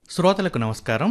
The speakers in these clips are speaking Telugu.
శ్రోతలకు నమస్కారం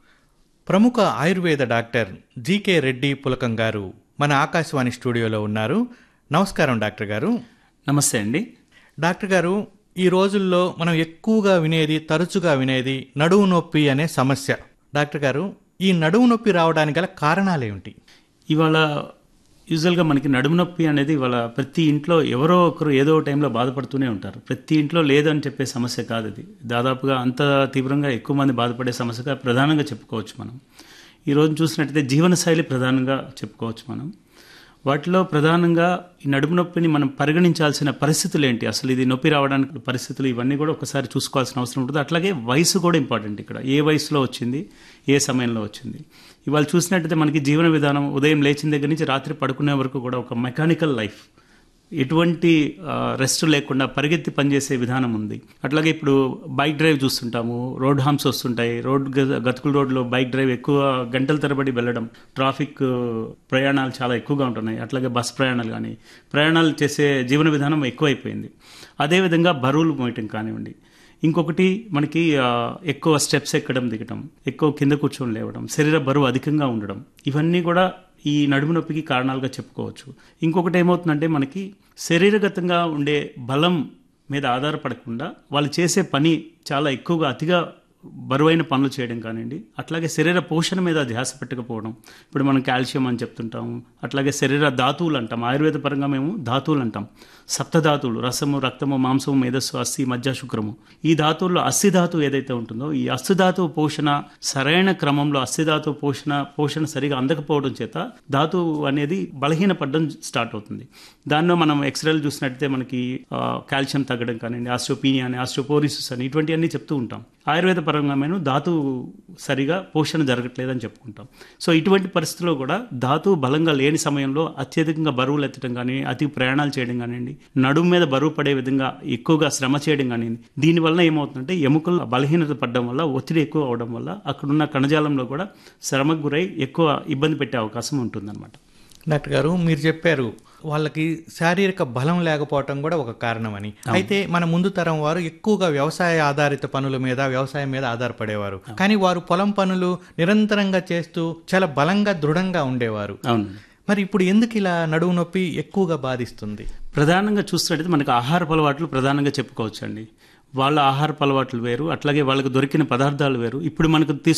ప్రముఖ ఆయుర్వేద డాక్టర్ జీకే రెడ్డి పులకం గారు మన ఆకాశవాణి స్టూడియోలో ఉన్నారు నమస్కారం డాక్టర్ గారు నమస్తే అండి డాక్టర్ గారు ఈ రోజుల్లో మనం ఎక్కువగా వినేది తరచుగా వినేది నడువు నొప్పి అనే సమస్య డాక్టర్ గారు ఈ నడువు నొప్పి రావడానికి గల కారణాలేమిటి ఇవాళ యూజువల్గా మనకి నడుము నొప్పి అనేది ఇవాళ ప్రతి ఇంట్లో ఎవరో ఒకరు ఏదో ఒక టైంలో బాధపడుతూనే ఉంటారు ప్రతి ఇంట్లో లేదని చెప్పే సమస్య కాదు ఇది దాదాపుగా అంత తీవ్రంగా ఎక్కువ మంది బాధపడే సమస్యగా ప్రధానంగా చెప్పుకోవచ్చు మనం ఈరోజు చూసినట్టయితే జీవనశైలి ప్రధానంగా చెప్పుకోవచ్చు మనం వాటిలో ప్రధానంగా ఈ నడుము నొప్పిని మనం పరిగణించాల్సిన పరిస్థితులు ఏంటి అసలు ఇది నొప్పి రావడానికి పరిస్థితులు ఇవన్నీ కూడా ఒకసారి చూసుకోవాల్సిన అవసరం ఉంటుంది అట్లాగే వయసు కూడా ఇంపార్టెంట్ ఇక్కడ ఏ వయసులో వచ్చింది ఏ సమయంలో వచ్చింది ఇవాళ చూసినట్టయితే మనకి జీవన విధానం ఉదయం లేచిన దగ్గర నుంచి రాత్రి పడుకునే వరకు కూడా ఒక మెకానికల్ లైఫ్ ఎటువంటి రెస్ట్ లేకుండా పరిగెత్తి పనిచేసే విధానం ఉంది అట్లాగే ఇప్పుడు బైక్ డ్రైవ్ చూస్తుంటాము రోడ్ హామ్స్ వస్తుంటాయి రోడ్ గ- గతుకుల రోడ్లో బైక్ డ్రైవ్ ఎక్కువ గంటల తరబడి వెళ్ళడం ట్రాఫిక్ ప్రయాణాలు చాలా ఎక్కువగా ఉంటున్నాయి అట్లాగే బస్ ప్రయాణాలు కానీ ప్రయాణాలు చేసే జీవన విధానం ఎక్కువైపోయింది అదేవిధంగా బరువులు మోయటం కానివ్వండి ఇంకొకటి మనకి ఆ, ఎక్కువ స్టెప్స్ ఎక్కడం దిగడం ఎక్కువ కింద కూర్చొని లేవడం శరీర బరువు అధికంగా ఉండడం ఇవన్నీ కూడా ఈ నడుము నొప్పికి కారణాలుగా చెప్పుకోవచ్చు ఇంకొకటి ఏమవుతుందంటే మనకి శరీరగతంగా ఉండే బలం మీద ఆధారపడకుండా వాళ్ళు చేసే పని చాలా ఎక్కువగా అతిగా బరువైన పనులు చేయడం కానివ్వండి అట్లాగే శరీర పోషణ మీద ధ్యాస పెట్టకపోవడం ఇప్పుడు మనం కాల్షియం అని చెప్తుంటాము అట్లాగే శరీర ధాతువులు అంటాం ఆయుర్వేద పరంగా మేము ధాతువులు అంటాం సప్తధాతువులు రసము రక్తము మాంసము మేధస్సు అస్థి మధ్య శుక్రము ఈ ధాతువుల్లో అస్థి ధాతువు ఏదైతే ఉంటుందో ఈ అస్థి ధాతువు పోషణ సరైన క్రమంలో అస్థి ధాతువు పోషణ పోషణ సరిగా అందకపోవడం చేత ధాతువు అనేది బలహీనపడడం స్టార్ట్ అవుతుంది దానిలో మనం ఎక్స్రేలు చూసినట్టయితే మనకి ఆ, కాల్షియం తగ్గడం కానివ్వండి ఆస్ట్రోపీనియా అని ఆస్ట్రోపోరిసిస్ అని ఇటువంటివన్నీ చెప్తూ ఉంటాం ఆయుర్వేద పరంగా మేము ధాతువు సరిగా పోషణ జరగట్లేదని చెప్పుకుంటాం సో ఇటువంటి పరిస్థితుల్లో కూడా ధాతువు బలంగా లేని సమయంలో అత్యధికంగా బరువులు ఎత్తడం కానీ అతి ప్రయాణాలు చేయడం కానివ్వండి నడుము మీద బరువు పడే విధంగా ఎక్కువగా శ్రమ చేయడం కానివ్వండి దీనివల్ల ఏమవుతుందంటే ఎముకలు బలహీనత పడడం వల్ల ఒత్తిడి ఎక్కువ అవడం వల్ల అక్కడున్న కణజాలంలో కూడా శ్రమకు గురై ఎక్కువ ఇబ్బంది పెట్టే అవకాశం ఉంటుందన్నమాట డాక్టర్ గారు మీరు చెప్పారు వాళ్ళకి శారీరక బలం లేకపోవటం కూడా ఒక కారణమని అయితే మన ముందు తరం వారు ఎక్కువగా వ్యవసాయ ఆధారిత పనుల మీద వ్యవసాయం మీద ఆధారపడేవారు కానీ వారు పొలం పనులు నిరంతరంగా చేస్తూ చాలా బలంగా దృఢంగా ఉండేవారు అవును మరి ఇప్పుడు ఎందుకు ఇలా నడువు నొప్పి ఎక్కువగా బాధిస్తుంది ప్రధానంగా చూస్తున్నట్టయితే మనకు ఆహారపు అలవాట్లు ప్రధానంగా చెప్పుకోవచ్చు అండి వాళ్ళ ఆహారపు అలవాట్లు వేరు అట్లాగే వాళ్ళకి దొరికిన పదార్థాలు వేరు ఇప్పుడు మనకు తీసు